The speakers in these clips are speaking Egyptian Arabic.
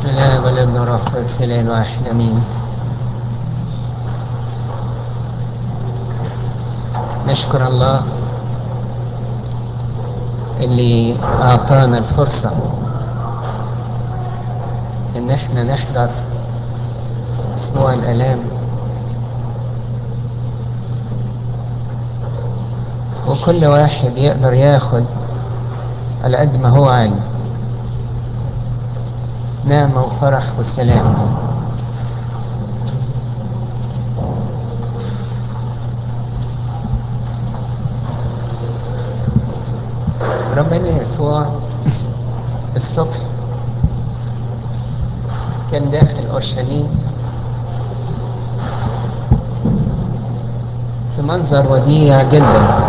بسم الله والابن والروح القدس الاله الواحد امين نشكر الله اللي اعطانا الفرصة ان احنا نحضر اسبوع الالام وكل واحد يقدر ياخد على قد ما هو عايز نعمة وفرح وسلام ربنا يسوع الصبح كان داخل أورشليم في منظر وديع جدا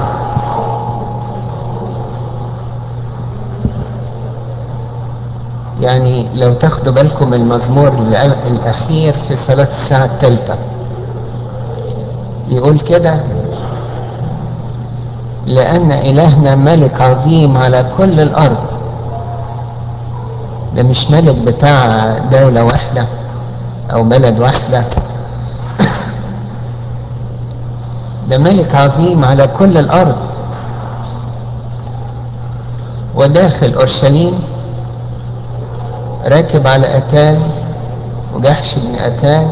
يعني لو تاخدوا بالكم المزمور الأخير في صلاة الساعة الثالثة يقول كده لأن إلهنا ملك عظيم على كل الأرض ده مش ملك بتاع دولة واحدة أو بلد واحدة ده ملك عظيم على كل الأرض وداخل أورشليم راكب على أتان وجحش بن أتان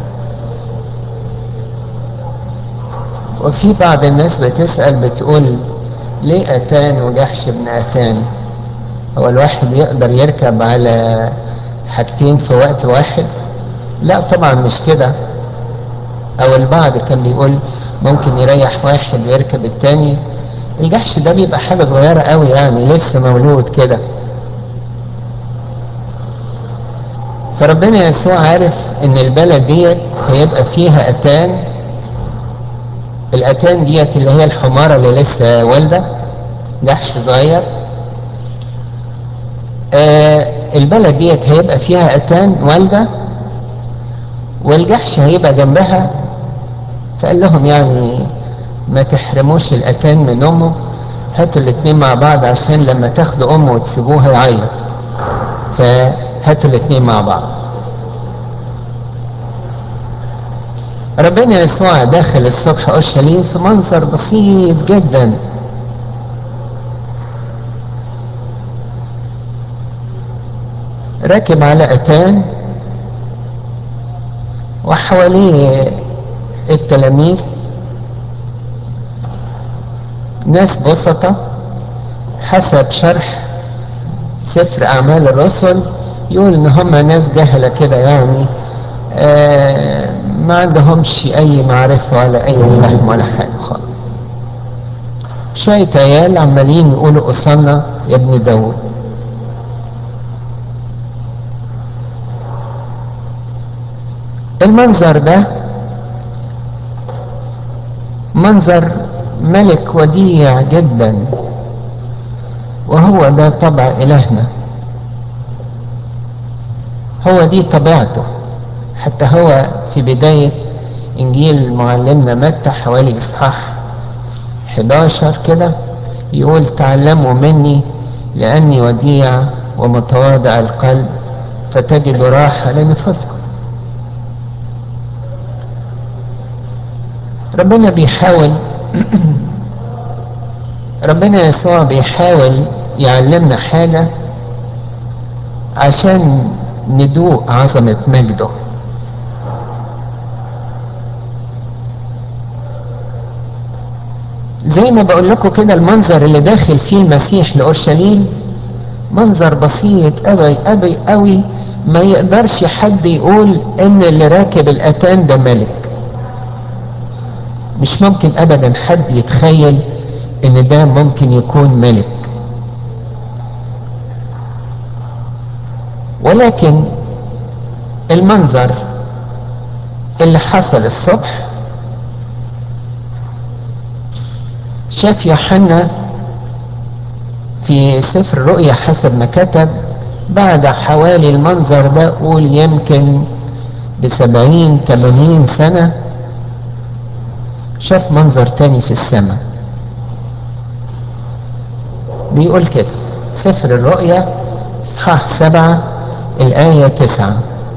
وفي بعض الناس بتسأل بتقول ليه أتان وجحش بن أتان هو الواحد يقدر يركب على حاجتين في وقت واحد لا طبعا مش كده او البعض كان بيقول ممكن يريح واحد ويركب التاني الجحش ده بيبقى حاجة صغيرة قوي يعني لسه مولود كده فربنا يسوع عارف ان البلد ديت هيبقى فيها اتان الاتان ديت اللي هي الحمارة اللي لسه والدة جحش صغير آه البلد ديت هيبقى فيها اتان والدة والجحش هيبقى جنبها فقال لهم يعني ما تحرموش الاتان من امه هاتوا الاتنين مع بعض عشان لما تاخدوا امه وتسيبوه هيعيط فهاتوا الاتنين مع بعض ربنا يسوع داخل الصبح اورشليم في منظر بسيط جدا راكب على اتان وحواليه التلاميذ ناس بسطة حسب شرح سفر أعمال الرسل يقول إن هم ناس جهلة كده يعني آه ما عندهمش أي معرفة ولا أي فهم ولا حاجة خالص شوية عيال عمالين يقولوا أصلنا يا ابن داود المنظر ده منظر ملك وديع جدا وهو ده طبع إلهنا هو دي طبيعته حتى هو في بداية إنجيل معلمنا متى حوالي إصحاح 11 كده يقول تعلموا مني لأني وديع ومتواضع القلب فتجدوا راحة لنفسكم ربنا بيحاول ربنا يسوع بيحاول يعلمنا حاجة عشان ندوق عظمة مجده زي ما بقول لكم كده المنظر اللي داخل فيه المسيح لأورشليم منظر بسيط قوي قوي قوي ما يقدرش حد يقول ان اللي راكب الاتان ده ملك مش ممكن ابدا حد يتخيل ان ده ممكن يكون ملك ولكن المنظر اللي حصل الصبح شاف يوحنا في سفر الرؤيا حسب ما كتب بعد حوالي المنظر ده قول يمكن بسبعين تمانين سنة شاف منظر تاني في السماء بيقول كده سفر الرؤيا اصحاح سبعة الآية تسعة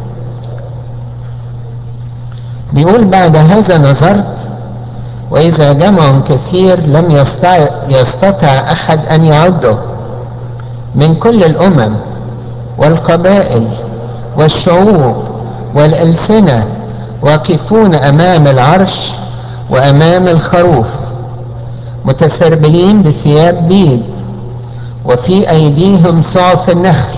بيقول بعد هذا نظرت وإذا جمع كثير لم يستطع, يستطع أحد أن يعده من كل الأمم والقبائل والشعوب والألسنة واقفون أمام العرش وأمام الخروف متسربلين بثياب بيض وفي أيديهم صعف النخل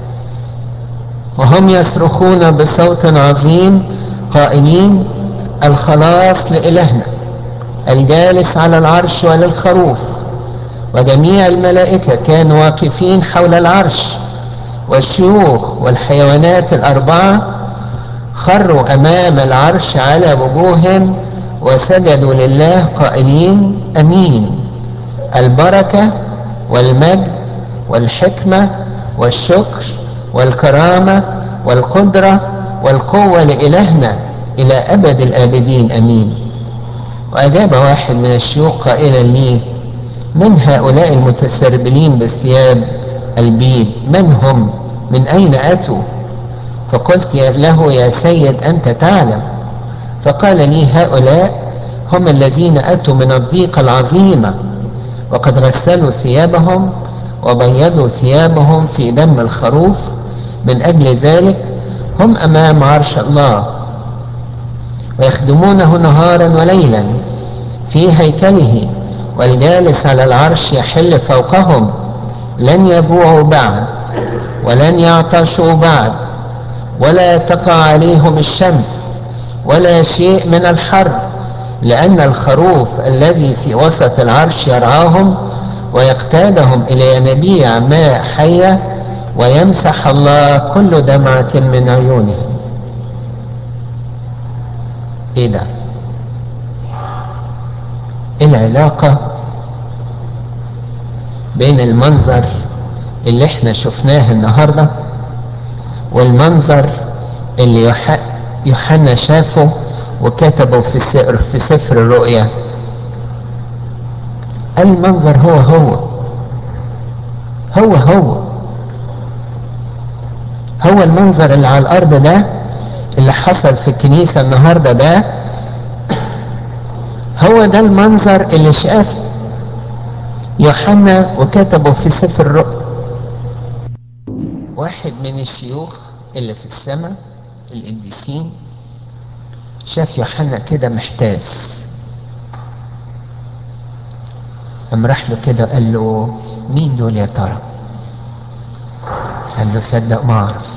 وهم يصرخون بصوت عظيم قائلين الخلاص لإلهنا الجالس على العرش وللخروف وجميع الملائكة كانوا واقفين حول العرش والشيوخ والحيوانات الأربعة خروا أمام العرش على وجوههم وسجدوا لله قائلين أمين البركة والمجد والحكمة والشكر والكرامة والقدرة والقوة لإلهنا إلى أبد الآبدين أمين وأجاب واحد من الشيوخ قائلا لي من هؤلاء المتسربلين بالثياب البيض من هم من أين أتوا فقلت له يا سيد أنت تعلم فقال لي هؤلاء هم الذين أتوا من الضيقة العظيمة وقد غسلوا ثيابهم وبيضوا ثيابهم في دم الخروف من أجل ذلك هم أمام عرش الله ويخدمونه نهارا وليلا في هيكله والجالس على العرش يحل فوقهم لن يجوعوا بعد ولن يعطشوا بعد ولا تقع عليهم الشمس ولا شيء من الحر لأن الخروف الذي في وسط العرش يرعاهم ويقتادهم إلى ينابيع ماء حية ويمسح الله كل دمعة من عيونهم ايه ده العلاقة بين المنظر اللي احنا شفناه النهاردة والمنظر اللي يوحنا شافه وكتبه في سفر, في سفر الرؤيا المنظر هو هو هو هو هو المنظر اللي على الارض ده اللي حصل في الكنيسة النهاردة ده هو ده المنظر اللي شافه يوحنا وكتبه في سفر الرؤيا واحد من الشيوخ اللي في السماء القديسين شاف يوحنا كده محتاس قام راح له كده قال له مين دول يا ترى قال له صدق ما اعرف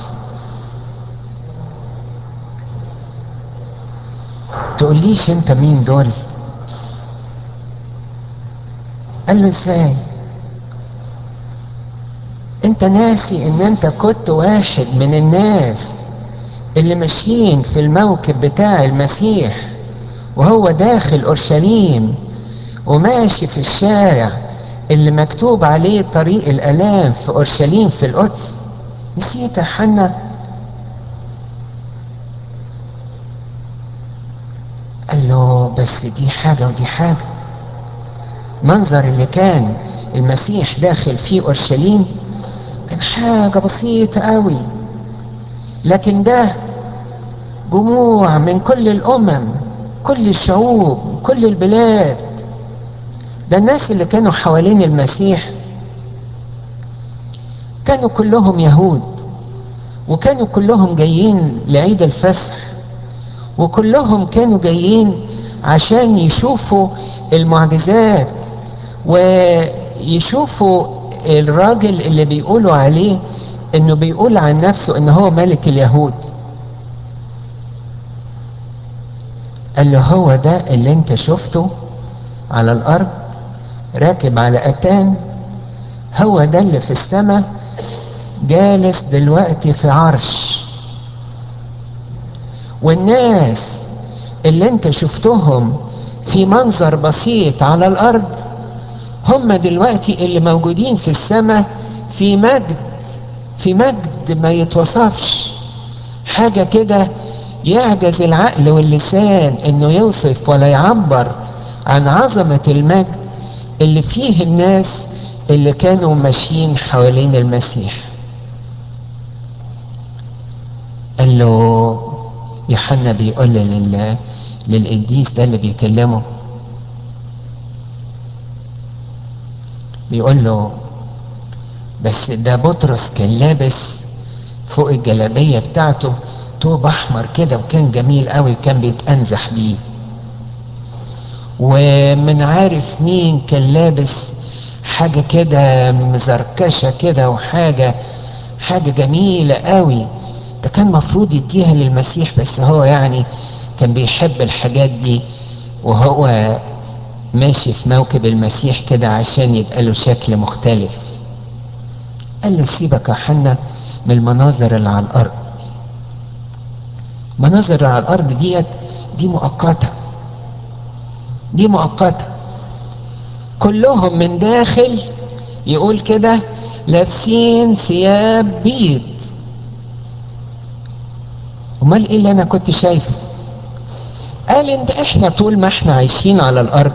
تقوليش انت مين دول قال له ازاي انت ناسي ان انت كنت واحد من الناس اللي ماشيين في الموكب بتاع المسيح وهو داخل اورشليم وماشي في الشارع اللي مكتوب عليه طريق الالام في اورشليم في القدس نسيت يا حنا قال له بس دي حاجة ودي حاجة منظر اللي كان المسيح داخل فيه اورشليم كان حاجة بسيطة قوي لكن ده جموع من كل الامم كل الشعوب كل البلاد ده الناس اللي كانوا حوالين المسيح كانوا كلهم يهود وكانوا كلهم جايين لعيد الفصح وكلهم كانوا جايين عشان يشوفوا المعجزات ويشوفوا الراجل اللي بيقولوا عليه انه بيقول عن نفسه ان هو ملك اليهود قال له هو ده اللي انت شفته على الارض راكب على اتان هو ده اللي في السماء جالس دلوقتي في عرش والناس اللي انت شفتهم في منظر بسيط على الارض هم دلوقتي اللي موجودين في السماء في مجد في مجد ما يتوصفش حاجة كده يعجز العقل واللسان انه يوصف ولا يعبر عن عظمة المجد اللي فيه الناس اللي كانوا ماشيين حوالين المسيح قال له يوحنا بيقول لل للقديس ده اللي بيكلمه بيقول له بس ده بطرس كان لابس فوق الجلابية بتاعته توب احمر كده وكان جميل قوي وكان بيتأنزح بيه ومن عارف مين كان لابس حاجة كده مزركشة كده وحاجة حاجة جميلة قوي ده كان مفروض يديها للمسيح بس هو يعني كان بيحب الحاجات دي وهو ماشي في موكب المسيح كده عشان يبقى له شكل مختلف قال له سيبك يا حنا من المناظر اللي على الارض مناظر اللي على الارض ديت دي مؤقته دي مؤقته كلهم من داخل يقول كده لابسين ثياب بيض امال ايه اللي انا كنت شايفه قال انت احنا طول ما احنا عايشين على الارض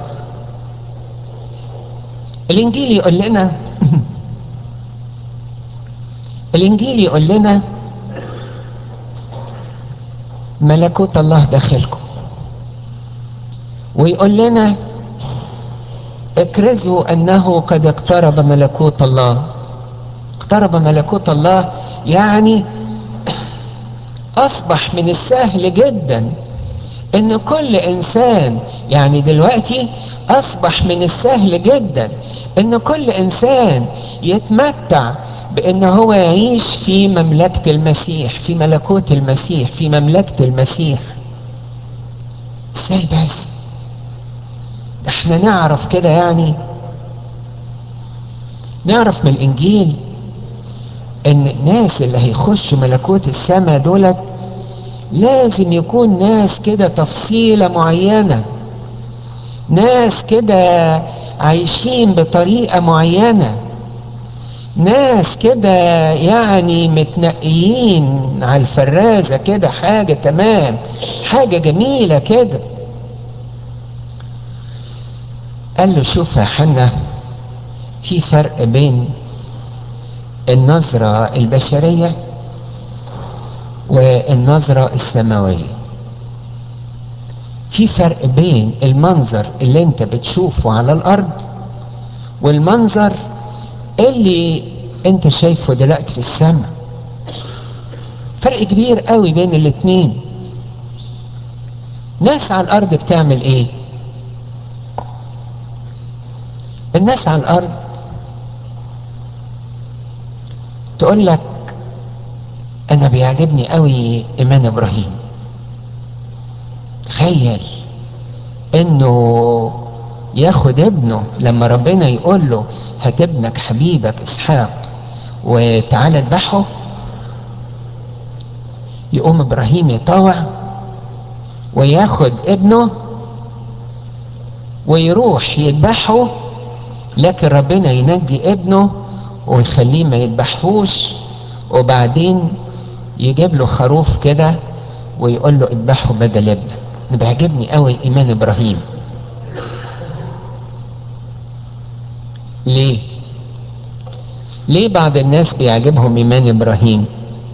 الانجيل يقول لنا الانجيل يقول لنا ملكوت الله داخلكم ويقول لنا اكرزوا انه قد اقترب ملكوت الله اقترب ملكوت الله يعني اصبح من السهل جدا ان كل انسان يعني دلوقتي اصبح من السهل جدا ان كل انسان يتمتع بان هو يعيش في مملكة المسيح في ملكوت المسيح في مملكة المسيح ازاي بس ده احنا نعرف كده يعني نعرف من الانجيل ان الناس اللي هيخشوا ملكوت السماء دولت لازم يكون ناس كده تفصيلة معينة ناس كده عايشين بطريقة معينة ناس كده يعني متنقيين على الفرازة كده حاجة تمام حاجة جميلة كده قال له شوف يا حنا في فرق بين النظرة البشرية والنظرة السماوية في فرق بين المنظر اللي انت بتشوفه على الارض والمنظر اللي انت شايفه دلوقتي في السماء فرق كبير قوي بين الاتنين ناس على الارض بتعمل ايه الناس على الارض تقول لك انا بيعجبني قوي ايمان ابراهيم تخيل انه ياخد ابنه لما ربنا يقول له هات ابنك حبيبك اسحاق وتعالى اذبحه يقوم ابراهيم يطوع وياخد ابنه ويروح يذبحه لكن ربنا ينجي ابنه ويخليه ما يذبحوش وبعدين يجيب له خروف كده ويقول له اذبحه بدل ابنك انا بيعجبني قوي ايمان ابراهيم ليه ليه بعض الناس بيعجبهم ايمان ابراهيم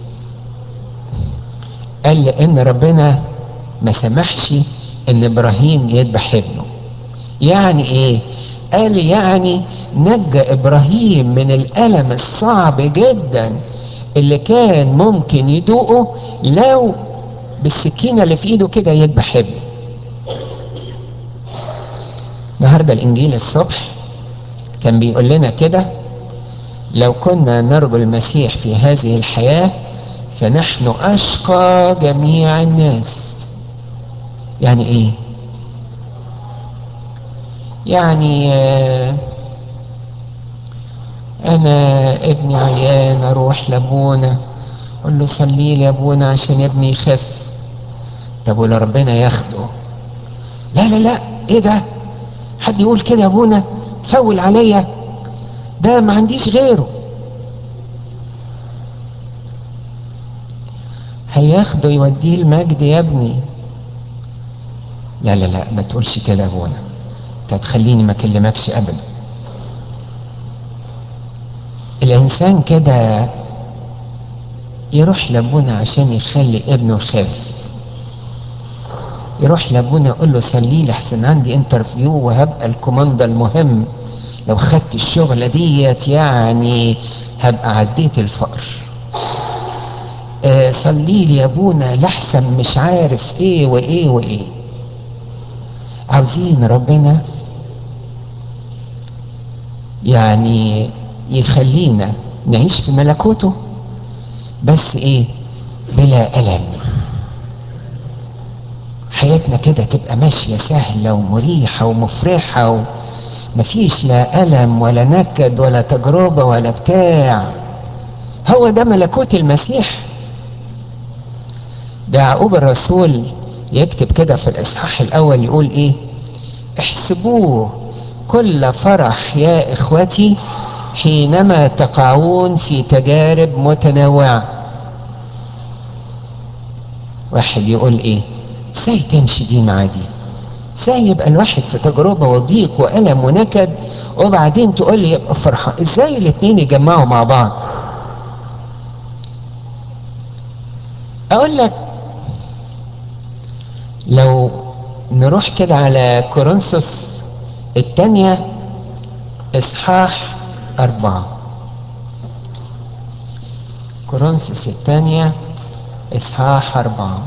قال لان ربنا ما سمحش ان ابراهيم يذبح ابنه يعني ايه قال يعني نجى ابراهيم من الالم الصعب جدا اللي كان ممكن يدوقه لو بالسكينه اللي في ايده كده يذبح ابنه النهارده الانجيل الصبح كان بيقول لنا كده لو كنا نرجو المسيح في هذه الحياه فنحن اشقى جميع الناس يعني ايه يعني آه انا ابني عيان اروح لابونا اقول له صلي لي يا ابونا عشان ابني يخف طب ولا ربنا ياخده لا لا لا ايه ده حد يقول كده يا ابونا تفول عليا ده ما عنديش غيره هياخده يوديه المجد يا ابني لا لا لا ما تقولش كده يا ابونا انت هتخليني ما اكلمكش ابدا الانسان كده يروح لابونا عشان يخلي ابنه يخاف يروح لابونا يقول له صلي لي احسن عندي انترفيو وهبقى الكوماندا المهم لو خدت الشغلة ديت يعني هبقى عديت الفقر آه صلي لي يا ابونا لحسن مش عارف ايه وايه وايه عاوزين ربنا يعني يخلينا نعيش في ملكوته بس ايه بلا ألم حياتنا كده تبقى ماشية سهلة ومريحة ومفرحة ومفيش لا ألم ولا نكد ولا تجربة ولا بتاع هو ده ملكوت المسيح ده يعقوب الرسول يكتب كده في الإصحاح الأول يقول إيه احسبوه كل فرح يا إخوتي حينما تقعون في تجارب متنوعة واحد يقول ايه ازاي تمشي دي مع دي ازاي يبقى الواحد في تجربة وضيق وألم ونكد وبعدين تقول لي يبقى فرحة ازاي الاتنين يجمعوا مع بعض اقول لك لو نروح كده على كورنثوس الثانية اصحاح أربعة كورنثوس الثانية إصحاح أربعة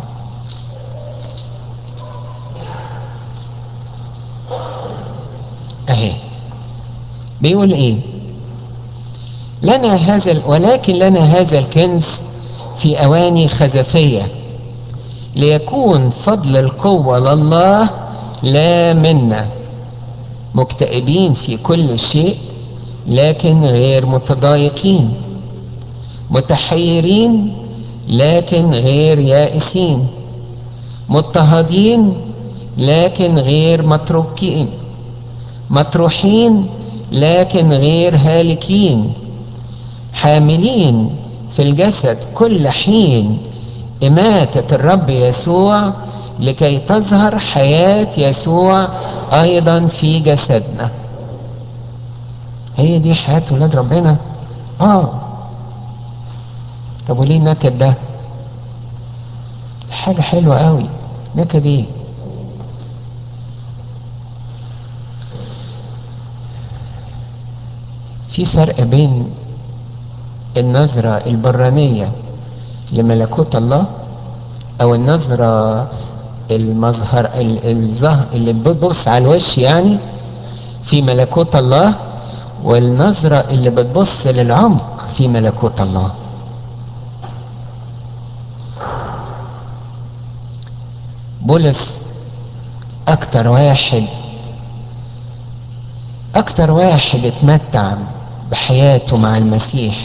أهي بيقول إيه لنا هذا ولكن لنا هذا الكنز في أواني خزفية ليكون فضل القوة لله لا منا مكتئبين في كل شيء لكن غير متضايقين متحيرين لكن غير يائسين مضطهدين لكن غير متروكين مطروحين لكن غير هالكين حاملين في الجسد كل حين إماتة الرب يسوع لكي تظهر حياة يسوع أيضا في جسدنا هي دي حياة ولاد ربنا آه طب وليه النكد ده حاجة حلوة قوي نكد ايه في فرق بين النظرة البرانية لملكوت الله او النظرة المظهر الظهر اللي بتبص على الوش يعني في ملكوت الله والنظرة اللي بتبص للعمق في ملكوت الله بولس اكتر واحد اكتر واحد اتمتع بحياته مع المسيح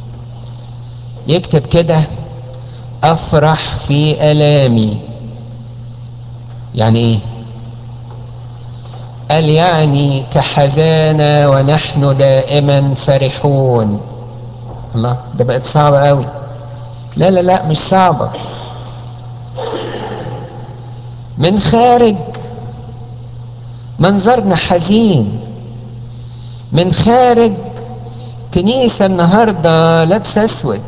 يكتب كده افرح في الامي يعني ايه قال يعني كحزانة ونحن دائما فرحون الله ده بقت صعبة قوي لا لا لا مش صعبة من خارج منظرنا حزين من خارج كنيسة النهاردة لابسة اسود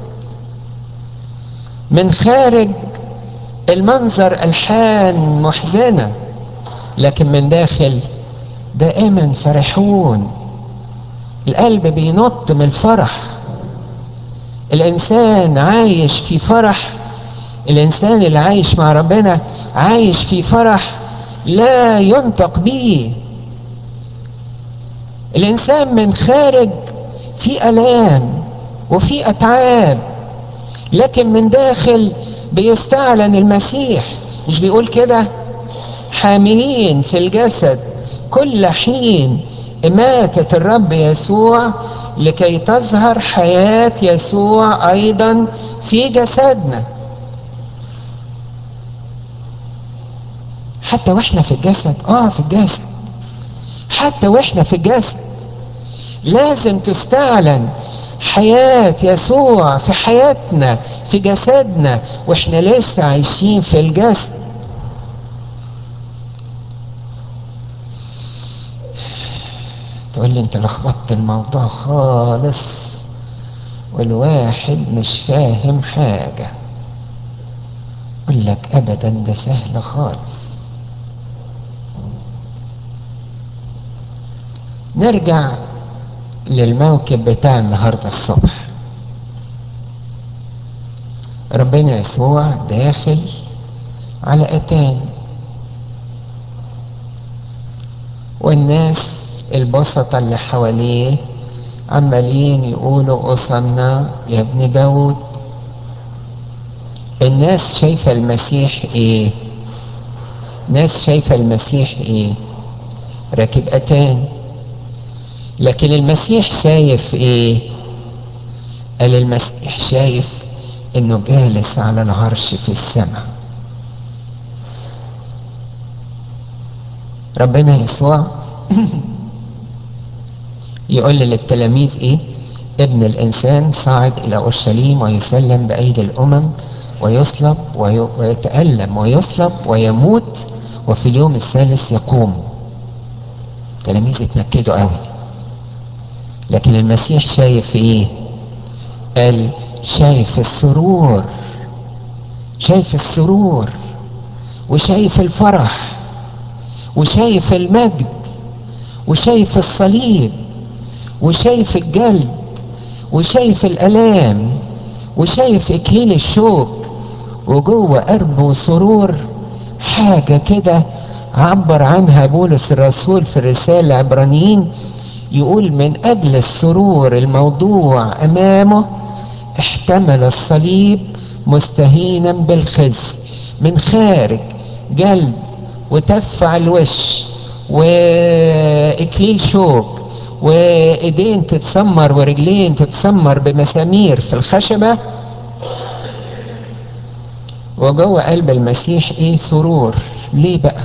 من خارج المنظر الحان محزنة لكن من داخل دائما فرحون القلب بينط من الفرح الانسان عايش في فرح الانسان اللي عايش مع ربنا عايش في فرح لا ينطق به الانسان من خارج في الام وفي اتعاب لكن من داخل بيستعلن المسيح مش بيقول كده حاملين في الجسد كل حين إماتة الرب يسوع لكي تظهر حياة يسوع أيضا في جسدنا حتى واحنا في الجسد اه في الجسد حتى واحنا في الجسد لازم تستعلن حياة يسوع في حياتنا في جسدنا واحنا لسه عايشين في الجسد تقول لي انت لخبطت الموضوع خالص والواحد مش فاهم حاجة يقول لك ابدا ده سهل خالص نرجع للموكب بتاع النهاردة الصبح ربنا يسوع داخل على اتان والناس البسطة اللي حواليه عمالين يقولوا أصلنا يا ابن داود الناس شايفة المسيح ايه ناس شايفة المسيح ايه راكب اتان لكن المسيح شايف ايه قال المسيح شايف انه جالس على العرش في السماء ربنا يسوع يقول للتلاميذ ايه ابن الانسان صعد الى اورشليم ويسلم بايدي الامم ويصلب وي... ويتالم ويصلب ويموت وفي اليوم الثالث يقوم تلاميذ اتنكدوا قوي لكن المسيح شايف ايه قال شايف السرور شايف السرور وشايف الفرح وشايف المجد وشايف الصليب وشايف الجلد وشايف الالام وشايف اكليل الشوك وجوه قرب وسرور حاجه كده عبر عنها بولس الرسول في الرساله العبرانيين يقول من اجل السرور الموضوع امامه احتمل الصليب مستهينا بالخزي من خارج جلد وتفع الوش واكليل شوك وايدين تتسمر ورجلين تتسمر بمسامير في الخشبه وجوه قلب المسيح ايه سرور ليه بقى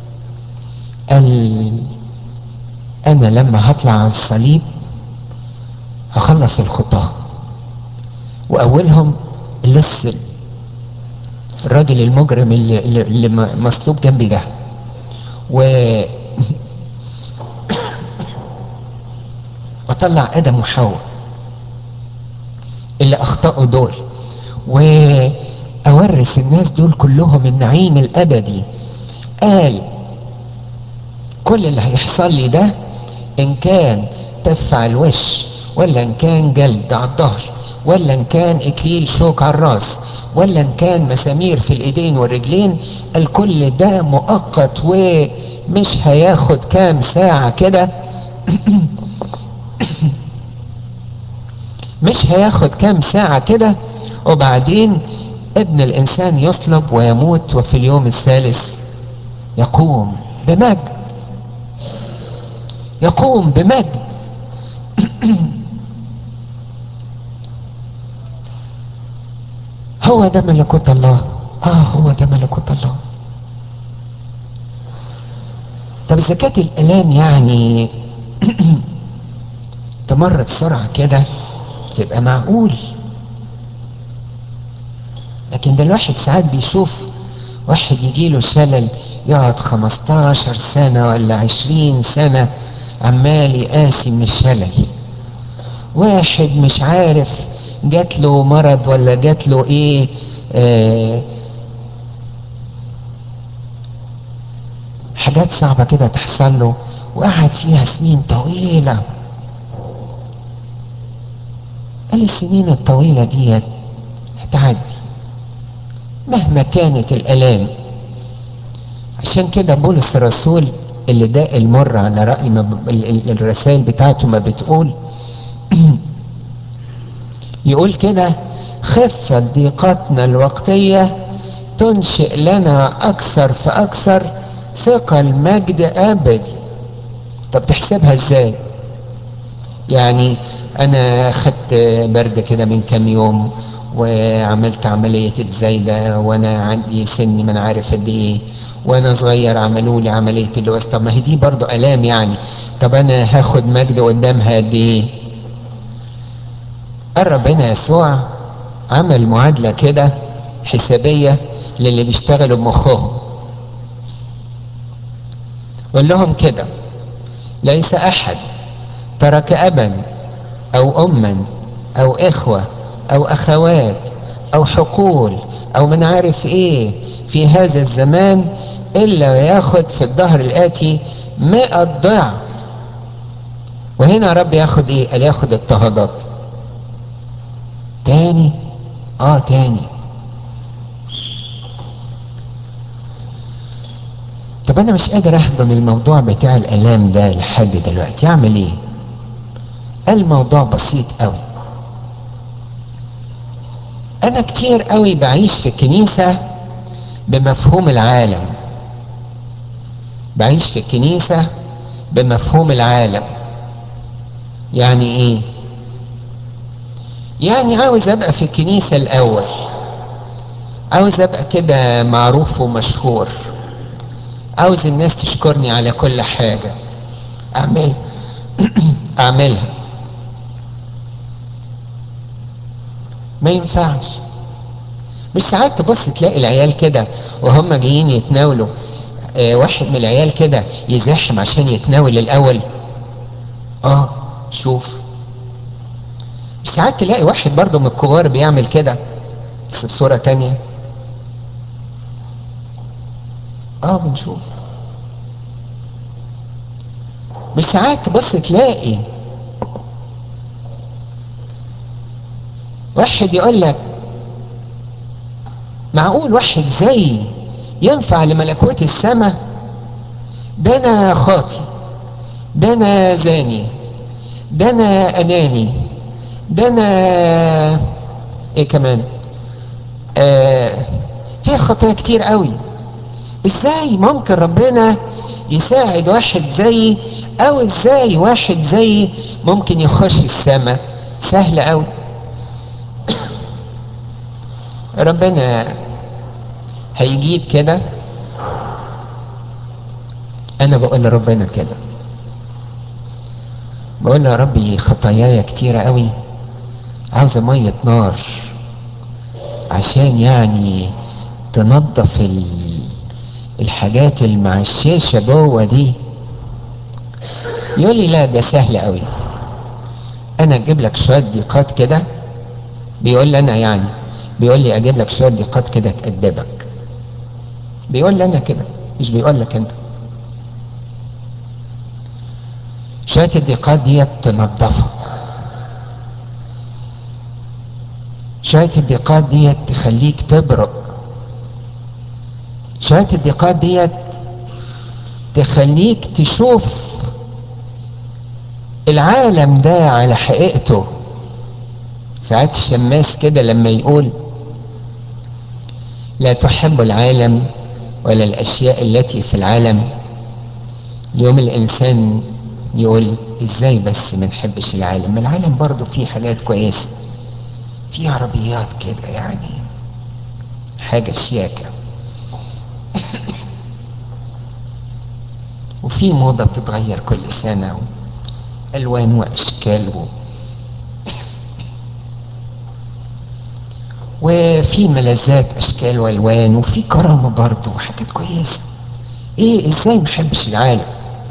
قال انا لما هطلع على الصليب هخلص الخطاه واولهم اللص الراجل المجرم اللي, اللي مصلوب جنبي ده و واطلع ادم وحواء اللي اخطاوا دول واورث الناس دول كلهم النعيم الابدي قال كل اللي هيحصل لي ده ان كان تفع الوش ولا ان كان جلد على الظهر ولا ان كان اكليل شوك على الراس ولا ان كان مسامير في الايدين والرجلين الكل ده مؤقت ومش هياخد كام ساعة كده مش هياخد كام ساعة كده وبعدين ابن الانسان يصلب ويموت وفي اليوم الثالث يقوم بمجد يقوم بمجد هو ده ملكوت الله اه هو ده ملكوت الله طب اذا كانت الالام يعني تمر بسرعه كده تبقى معقول لكن ده الواحد ساعات بيشوف واحد يجيله شلل يقعد 15 سنة ولا 20 سنة عمال يقاسي من الشلل واحد مش عارف جات له مرض ولا جات له ايه آه حاجات صعبة كده تحصل له وقعد فيها سنين طويلة قال السنين الطويلة ديت هتعدي مهما كانت الآلام عشان كده بولس الرسول اللي ده المر على رأي ما ب... الرسائل بتاعته ما بتقول يقول كده خفة ضيقتنا الوقتية تنشئ لنا أكثر فأكثر ثقل مجد أبدي طب تحسبها إزاي يعني أنا خدت برد كده من كام يوم وعملت عملية الزايدة وأنا عندي سن من عارف قد إيه وأنا صغير عملوا لي عملية اللوز طب ما هي دي برضه آلام يعني طب أنا هاخد مجد قدامها قد إيه قال ربنا يسوع عمل معادلة كده حسابية للي بيشتغلوا بمخهم قول لهم كده ليس أحد ترك أبا أو أما او اخوة او اخوات او حقول او من عارف ايه في هذا الزمان الا ياخد في الظهر الاتي مئة ضعف وهنا رب ياخد ايه قال ياخد اضطهادات تاني اه تاني طب انا مش قادر احضن الموضوع بتاع الالام ده لحد دلوقتي اعمل ايه الموضوع بسيط قوي انا كتير قوي بعيش في الكنيسة بمفهوم العالم بعيش في الكنيسة بمفهوم العالم يعني ايه يعني عاوز ابقى في الكنيسة الاول عاوز ابقى كده معروف ومشهور عاوز الناس تشكرني على كل حاجة اعمل اعملها ما ينفعش مش ساعات تبص تلاقي العيال كده وهم جايين يتناولوا آه واحد من العيال كده يزاحم عشان يتناول الاول اه شوف مش ساعات تلاقي واحد برضه من الكبار بيعمل كده بس بصورة تانية اه بنشوف مش ساعات تبص تلاقي واحد يقول لك معقول واحد زي ينفع لملكوت السماء ده انا خاطي ده انا زاني ده انا اناني ده انا ايه كمان آه في خطايا كتير قوي ازاي ممكن ربنا يساعد واحد زيي او ازاي واحد زيي ممكن يخش السماء سهل قوي ربنا هيجيب كده انا بقول لربنا كده بقول له يا ربي خطاياي كتيرة قوي عاوزة مية نار عشان يعني تنظف ال... الحاجات المعششة جوه دي يقول لي لا ده سهل قوي انا اجيب لك شوية ضيقات كده بيقول لي انا يعني بيقول لي اجيب لك شوية ضيقات كده تأدبك بيقول لي انا كده مش بيقول لك انت شوية الضيقات دي تنظفك شوية الضيقات دي تخليك تبرق شوية الضيقات دي تخليك تشوف العالم ده على حقيقته ساعات الشماس كده لما يقول لا تحب العالم ولا الاشياء التي في العالم يوم الانسان يقول ازاي بس ما نحبش العالم العالم برضه فيه حاجات كويسه في عربيات كده يعني حاجه شياكه وفي موضه بتتغير كل سنه الوان واشكال و... وفي ملذات اشكال والوان وفي كرامه برضه وحاجات كويسه ايه ازاي ما احبش العالم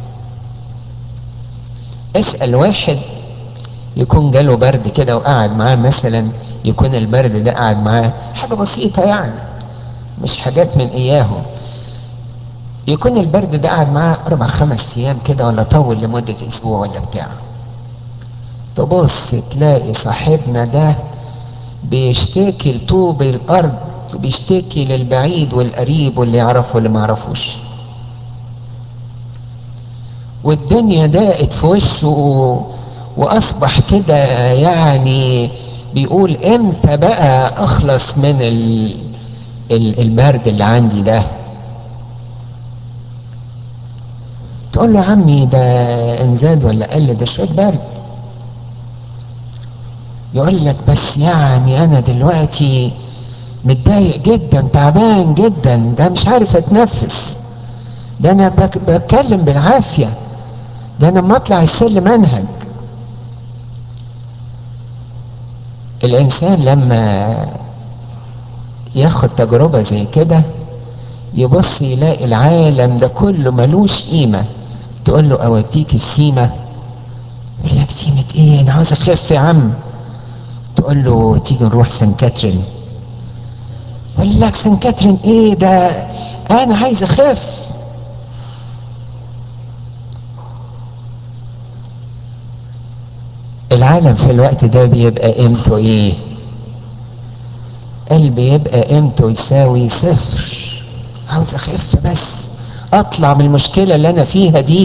اسال واحد يكون جاله برد كده وقعد معاه مثلا يكون البرد ده قعد معاه حاجه بسيطه يعني مش حاجات من اياهم يكون البرد ده قعد معاه اربع خمس ايام كده ولا طول لمده اسبوع ولا بتاع تبص تلاقي صاحبنا ده بيشتكي لطوب الارض بيشتكي للبعيد والقريب واللي يعرفه واللي ما يعرفوش والدنيا ضاقت في وشه واصبح كده يعني بيقول امتى بقى اخلص من ال ال البرد اللي عندي ده تقول له يا عمي ده انزاد ولا قل ده شويه برد يقول لك بس يعني انا دلوقتي متضايق جدا تعبان جدا ده مش عارف اتنفس ده انا بك بتكلم بالعافيه ده انا لما اطلع السلم انهج الانسان لما ياخد تجربه زي كده يبص يلاقي العالم ده كله ملوش قيمه تقول له اوديك السيمه يقول لك سيمه ايه انا عاوز اخف يا عم تقول له تيجي نروح سان كاترين يقول لك سان كاترين ايه ده انا عايز اخف العالم في الوقت ده بيبقى قيمته ايه قلبي يبقى قيمته يساوي صفر عاوز اخف بس اطلع من المشكلة اللي انا فيها دي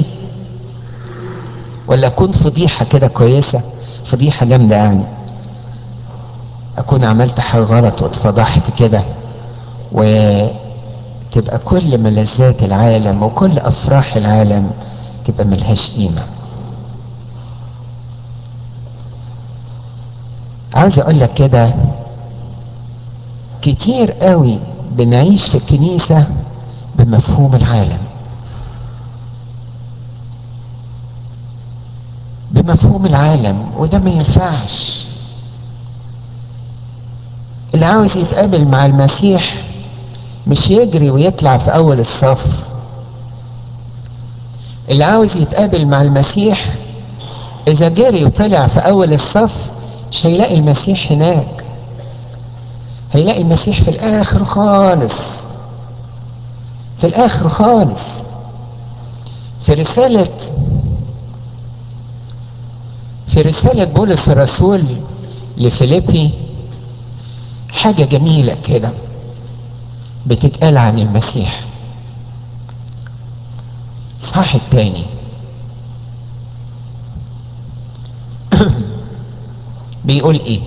ولا اكون فضيحة كده كويسة فضيحة جامدة يعني اكون عملت حاجة غلط واتفضحت كده وتبقى كل ملذات العالم وكل افراح العالم تبقى ملهاش قيمة عاوز اقول لك كده كتير قوي بنعيش في الكنيسة بمفهوم العالم بمفهوم العالم وده ما ينفعش اللي عاوز يتقابل مع المسيح مش يجري ويطلع في اول الصف اللي عاوز يتقابل مع المسيح اذا جري وطلع في اول الصف مش هيلاقي المسيح هناك هيلاقي المسيح في الاخر خالص في الاخر خالص في رسالة في رسالة بولس الرسول لفيليبي حاجة جميلة كده بتتقال عن المسيح صح التاني بيقول ايه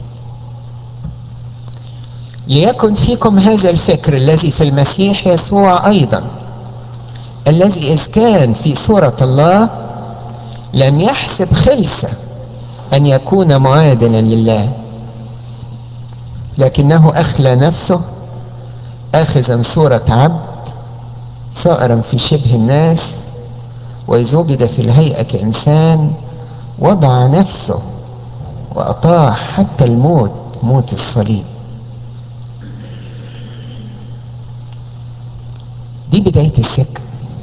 ليكن فيكم هذا الفكر الذي في المسيح يسوع ايضا الذي اذ كان في صورة الله لم يحسب خلسة ان يكون معادلا لله لكنه اخلى نفسه اخذا صورة عبد صائرا في شبه الناس واذ وجد في الهيئة كانسان وضع نفسه واطاع حتى الموت موت الصليب دي بداية السكة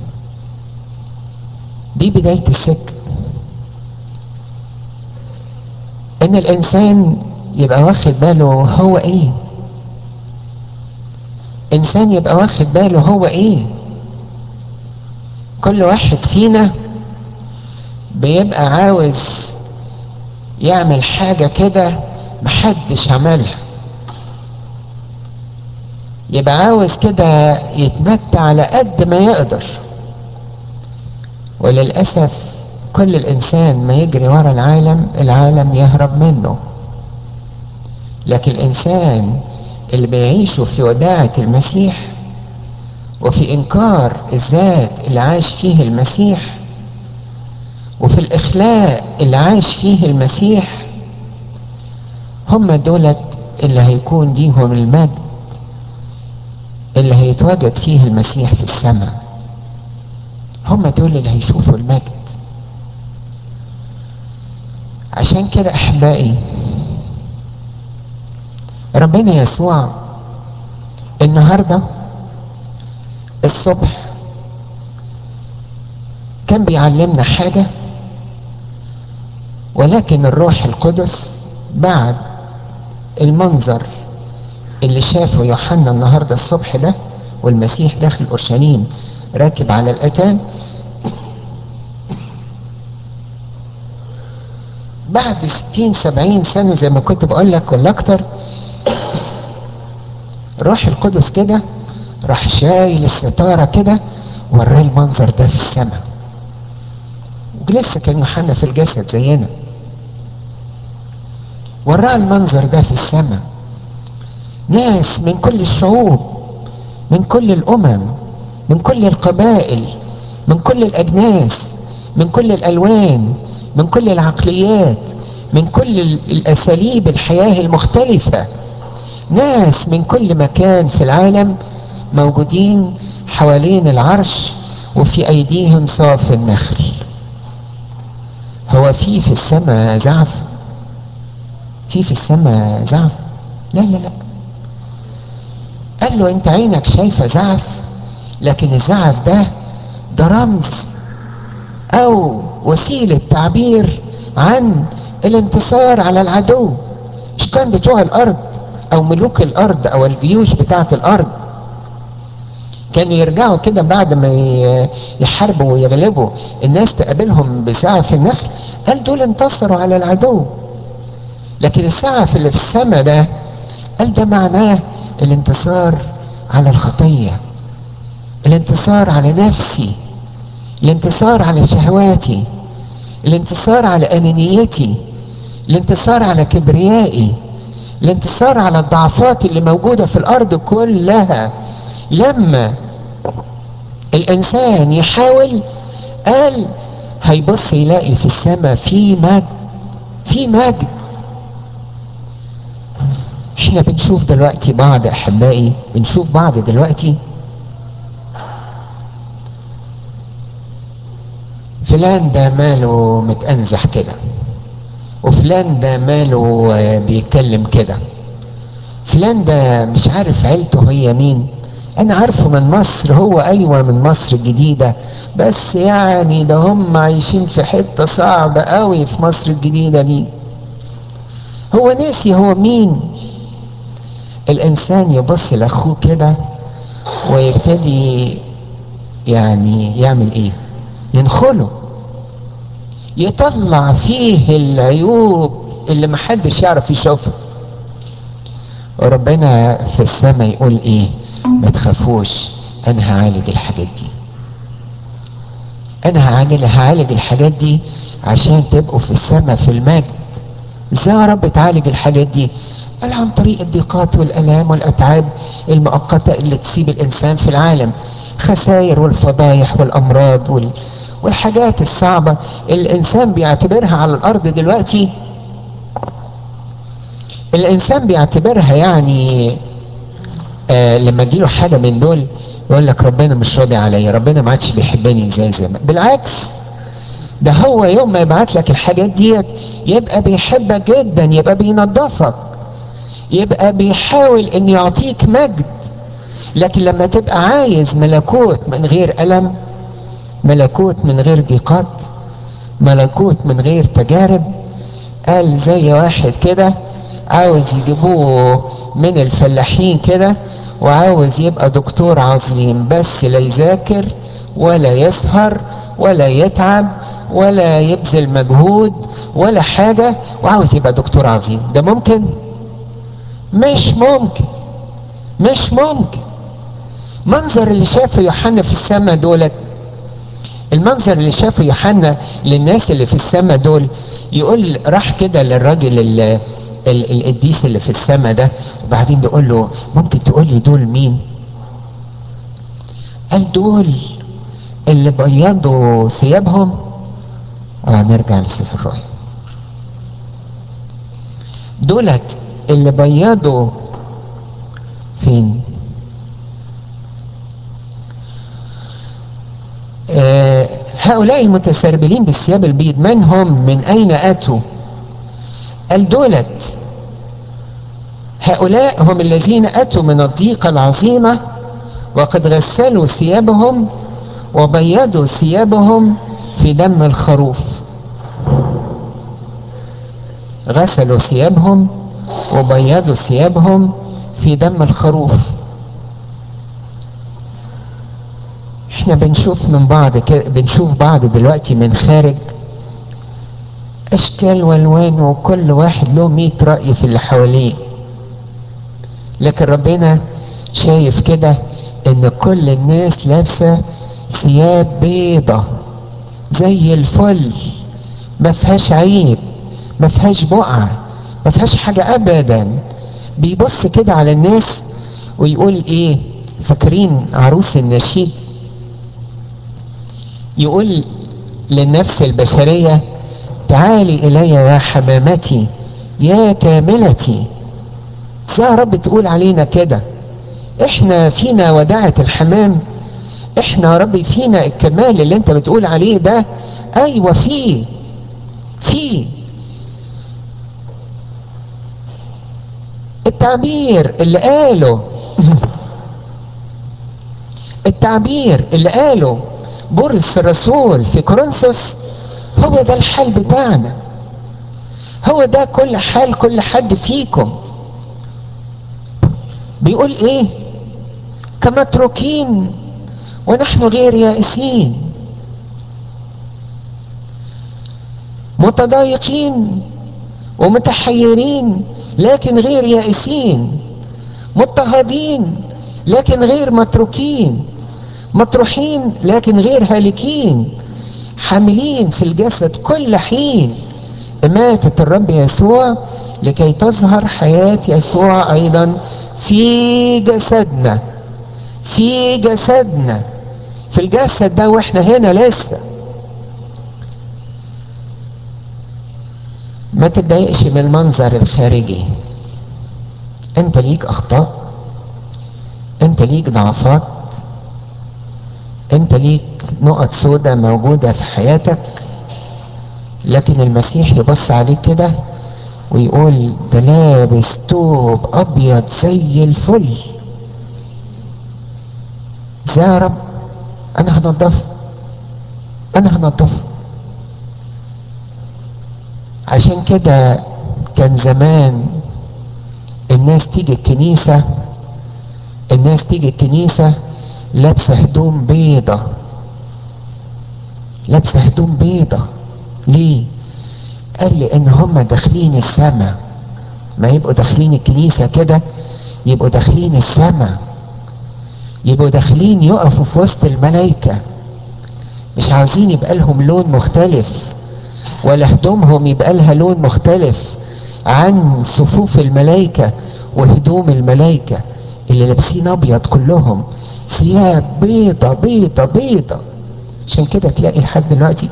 دي بداية السكة ان الانسان يبقى واخد باله هو ايه انسان يبقى واخد باله هو ايه كل واحد فينا بيبقى عاوز يعمل حاجة كده محدش عملها يبقى عاوز كده يتمتع على قد ما يقدر وللأسف كل الإنسان ما يجري ورا العالم العالم يهرب منه لكن الإنسان اللي بيعيشوا في وداعة المسيح وفي إنكار الذات اللي عاش فيه المسيح وفي الإخلاء اللي عاش فيه المسيح هم دولت اللي هيكون ليهم المجد اللي هيتواجد فيه المسيح في السماء هم دول اللي هيشوفوا المجد عشان كده احبائي ربنا يسوع النهارده الصبح كان بيعلمنا حاجه ولكن الروح القدس بعد المنظر اللي شافه يوحنا النهارده الصبح ده والمسيح داخل اورشليم راكب على الاتان بعد ستين سبعين سنة زي ما كنت بقول لك ولا أكتر روح القدس كده راح شايل الستارة كده وراه المنظر ده في السماء ولسه كان يوحنا في الجسد زينا وراه المنظر ده في السماء ناس من كل الشعوب من كل الأمم من كل القبائل من كل الأجناس من كل الألوان من كل العقليات من كل الأساليب الحياة المختلفة ناس من كل مكان في العالم موجودين حوالين العرش وفي أيديهم صاف النخل هو في في السماء زعف في في السماء زعف لا لا لا قال له انت عينك شايفة زعف لكن الزعف ده ده رمز او وسيلة تعبير عن الانتصار على العدو مش كان بتوع الارض او ملوك الارض او الجيوش بتاعه الارض كانوا يرجعوا كده بعد ما يحاربوا ويغلبوا الناس تقابلهم بساعة في النخل قال دول انتصروا على العدو لكن السعف اللي في السماء ده قال ده معناه الانتصار على الخطية الانتصار على نفسي الانتصار على شهواتي الانتصار على أنانيتي الانتصار على كبريائي الانتصار على الضعفات اللي موجودة في الأرض كلها لما الإنسان يحاول قال هيبص يلاقي في السماء في مجد في مجد احنا بنشوف دلوقتي بعض احبائي بنشوف بعض دلوقتي فلان ده ماله متأنزح كده وفلان ده ماله بيتكلم كده فلان ده مش عارف عيلته هي مين انا عارفه من مصر هو ايوه من مصر الجديدة بس يعني ده هم عايشين في حتة صعبة قوي في مصر الجديدة دي هو ناسي هو مين الانسان يبص لاخوه كده ويبتدي يعني يعمل ايه ينخله يطلع فيه العيوب اللي محدش يعرف يشوفها وربنا في السماء يقول ايه ما تخافوش انا هعالج الحاجات دي انا هعالج هعالج الحاجات دي عشان تبقوا في السماء في المجد ازاي يا رب تعالج الحاجات دي قال عن طريق الضيقات والالام والاتعاب المؤقته اللي تصيب الانسان في العالم خسائر والفضايح والامراض وال... والحاجات الصعبه اللي الانسان بيعتبرها على الارض دلوقتي الانسان بيعتبرها يعني آه لما تجيله حاجه من دول يقول لك ربنا مش راضي عليا ربنا ما عادش بيحبني زي زمان بالعكس ده هو يوم ما يبعت لك الحاجات ديت يبقى بيحبك جدا يبقى بينظفك يبقى بيحاول ان يعطيك مجد لكن لما تبقى عايز ملكوت من غير ألم ملكوت من غير ضيقات ملكوت من غير تجارب قال زي واحد كده عاوز يجيبوه من الفلاحين كده وعاوز يبقى دكتور عظيم بس لا يذاكر ولا يسهر ولا يتعب ولا يبذل مجهود ولا حاجة وعاوز يبقى دكتور عظيم ده ممكن مش ممكن مش ممكن منظر اللي شافه يوحنا في السماء دولت المنظر اللي شافه يوحنا للناس اللي في السماء دول يقول راح كده للراجل اللي القديس اللي في السماء ده وبعدين بيقول له ممكن تقول لي دول مين قال دول اللي بيضوا ثيابهم اه نرجع لسفر الرؤيا دولت اللي بيضوا فين آه هؤلاء المتسربلين بالثياب البيض من هم من اين اتوا قال دولت هؤلاء هم الذين اتوا من الضيقة العظيمة وقد غسلوا ثيابهم وبيضوا ثيابهم في دم الخروف غسلوا ثيابهم وبيضوا ثيابهم في دم الخروف احنا بنشوف من بعض كده بنشوف بعض دلوقتي من خارج اشكال والوان وكل واحد له مية رأي في اللي حواليه لكن ربنا شايف كده ان كل الناس لابسة ثياب بيضة زي الفل ما فيهاش عيب ما فيهاش بقعة ما فيهاش حاجة ابدا بيبص كده على الناس ويقول ايه فاكرين عروس النشيد يقول للنفس البشرية تعالي إلي يا حمامتي يا كاملتي يا رب تقول علينا كده احنا فينا وداعة الحمام احنا يا رب فينا الكمال اللي انت بتقول عليه ده ايوه فيه فيه التعبير اللي قاله التعبير اللي قاله بولس الرسول في كورنثوس هو ده الحال بتاعنا هو ده كل حال كل حد فيكم بيقول ايه كمتروكين ونحن غير يائسين متضايقين ومتحيرين لكن غير يائسين مضطهدين لكن غير متروكين مطروحين لكن غير هالكين حاملين في الجسد كل حين إماتة الرب يسوع لكي تظهر حياة يسوع أيضا في جسدنا في جسدنا في الجسد ده واحنا هنا لسه ما تتضايقش من المنظر الخارجي انت ليك اخطاء انت ليك ضعفات انت ليك نقط سوداء موجودة في حياتك لكن المسيح يبص عليك كده ويقول ده لابس توب ابيض زي الفل يا رب انا هنضفه انا هنضفه عشان كده كان زمان الناس تيجي الكنيسة الناس تيجي الكنيسة لابسة هدوم بيضة لابسة هدوم بيضة ليه قال لي ان هم داخلين السماء ما يبقوا داخلين الكنيسة كده يبقوا داخلين السماء يبقوا داخلين يقفوا في وسط الملائكة مش عاوزين يبقى لهم لون مختلف ولا هدومهم يبقى لها لون مختلف عن صفوف الملائكة وهدوم الملائكة اللي لابسين ابيض كلهم ثياب بيضة بيضة بيضة عشان كده تلاقي لحد دلوقتي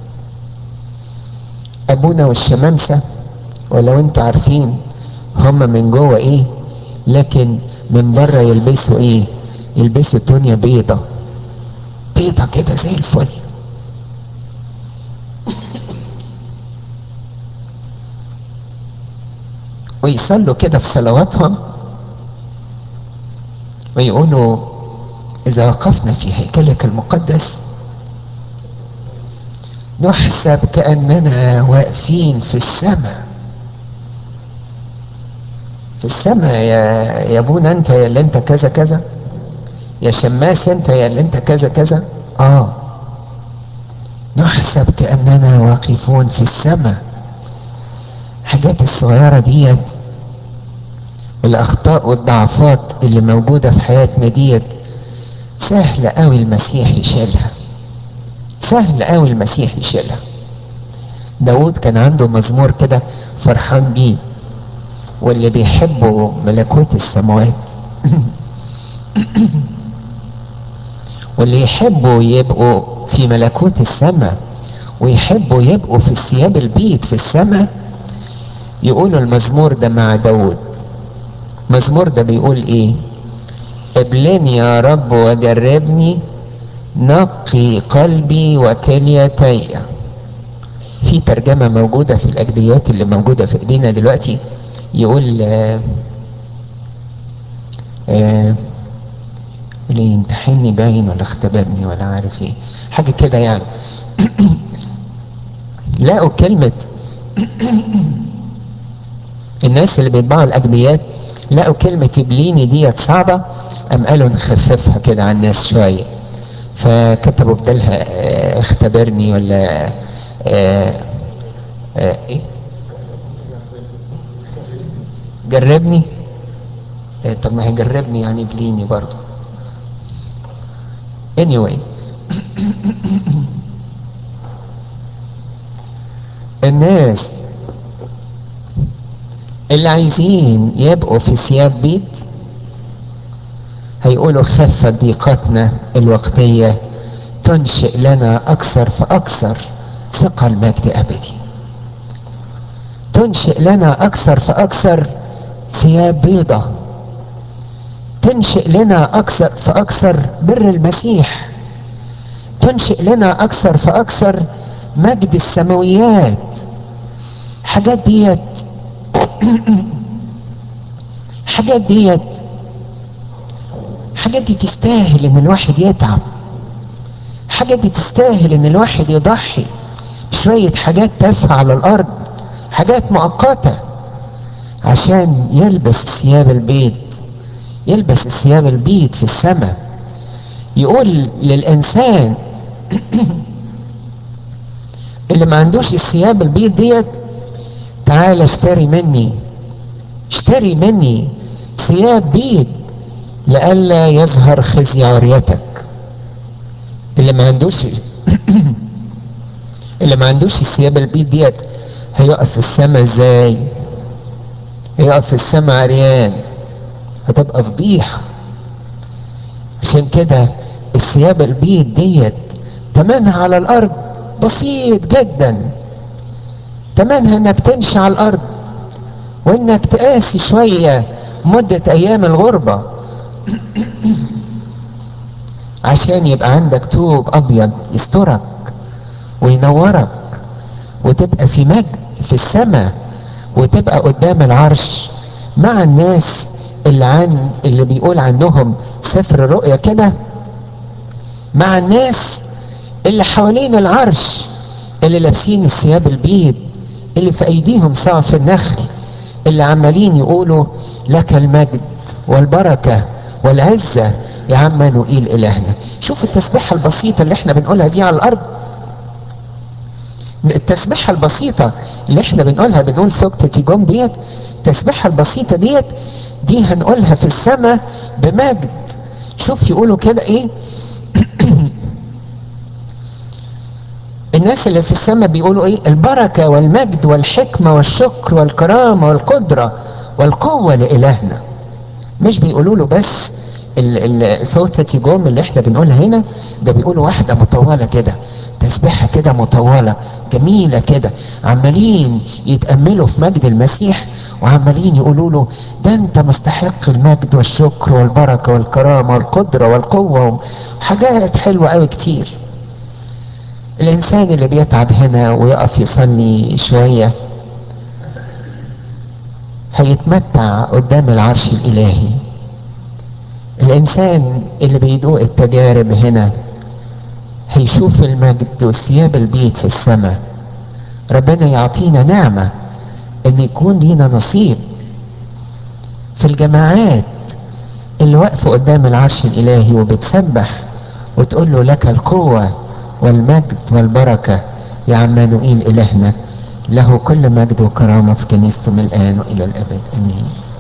ابونا والشمامسة ولو انتوا عارفين هم من جوه ايه لكن من بره يلبسوا ايه يلبسوا تونيا بيضة بيضة كده زي الفل ويصلوا كده في صلواتهم ويقولوا إذا وقفنا في هيكلك المقدس نحسب كأننا واقفين في السماء في السماء يا يا ابونا انت يا اللي انت كذا كذا يا شماس انت يا اللي انت كذا كذا اه نحسب كأننا واقفون في السماء الحاجات الصغيرة ديت والأخطاء والضعفات اللي موجودة في حياتنا ديت سهل قوي المسيح يشيلها سهل قوي المسيح يشيلها داود كان عنده مزمور كده فرحان بيه واللي بيحبوا ملكوت السماوات واللي يحبوا يبقوا في ملكوت السماء ويحبوا يبقوا في ثياب البيت في السماء يقولوا المزمور ده مع داود مزمور ده بيقول ايه ابلني يا رب وجربني نقي قلبي وكليتي في ترجمة موجودة في الأجديات اللي موجودة في ايدينا دلوقتي يقول آه آه اللي يمتحني باين ولا اختبرني ولا عارف ايه حاجة كده يعني لقوا كلمة الناس اللي بيطبعوا الأدبيات لقوا كلمة ابليني ديت صعبة أم قالوا نخففها كده على الناس شوية فكتبوا بدلها اه اختبرني ولا اه اه ايه جربني اه طب ما هي جربني يعني ابليني برضو anyway الناس اللي عايزين يبقوا في ثياب بيت هيقولوا خفت ضيقتنا الوقتية تنشئ لنا أكثر فأكثر ثقل مجد أبدي تنشئ لنا أكثر فأكثر ثياب بيضة تنشئ لنا أكثر فأكثر بر المسيح تنشئ لنا أكثر فأكثر مجد السماويات حاجات ديت حاجات ديت حاجات دي تستاهل ان الواحد يتعب حاجات دي تستاهل ان الواحد يضحي بشوية حاجات تافهة على الارض حاجات مؤقتة عشان يلبس ثياب البيت يلبس ثياب البيت في السماء يقول للإنسان اللي ما عندوش الثياب البيض ديت تعال اشتري مني اشتري مني ثياب بيض لئلا يظهر خزي عريتك اللي ما عندوش اللي ما عندوش الثياب البيض ديت هيقف في السماء ازاي هيقف في السماء عريان هتبقى فضيحة عشان كده الثياب البيض ديت تمنها على الارض بسيط جدا تمنها انك تمشي على الارض وانك تقاسي شوية مدة ايام الغربة عشان يبقى عندك توب ابيض يسترك وينورك وتبقى في مجد في السماء وتبقى قدام العرش مع الناس اللي عن اللي بيقول عنهم سفر الرؤيا كده مع الناس اللي حوالين العرش اللي لابسين الثياب البيض اللي في ايديهم صعف النخل اللي عمالين يقولوا لك المجد والبركة والعزة يا عم نقيل إلهنا شوف التسبيحة البسيطة اللي احنا بنقولها دي على الأرض التسبيحة البسيطة اللي احنا بنقولها بنقول سكتة تيجوم ديت التسبيحة البسيطة ديت دي هنقولها في السماء بمجد شوف يقولوا كده ايه الناس اللي في السماء بيقولوا ايه البركة والمجد والحكمة والشكر والكرامة والقدرة والقوة لإلهنا مش بيقولوا له بس صوتة تيجوم اللي احنا بنقولها هنا ده بيقولوا واحدة مطولة كده تسبيحة كده مطولة جميلة كده عمالين يتأملوا في مجد المسيح وعمالين يقولوا له ده انت مستحق المجد والشكر والبركة والكرامة والقدرة والقوة وحاجات حلوة قوي كتير الانسان اللي بيتعب هنا ويقف يصلي شوية هيتمتع قدام العرش الالهي الانسان اللي بيدوق التجارب هنا هيشوف المجد والثياب البيت في السماء ربنا يعطينا نعمة ان يكون لينا نصيب في الجماعات اللي واقفة قدام العرش الالهي وبتسبح وتقول له لك القوة والمجد والبركة يا عمانوئيل إلهنا له كل مجد وكرامة في كنيسته من الآن وإلى الأبد آمين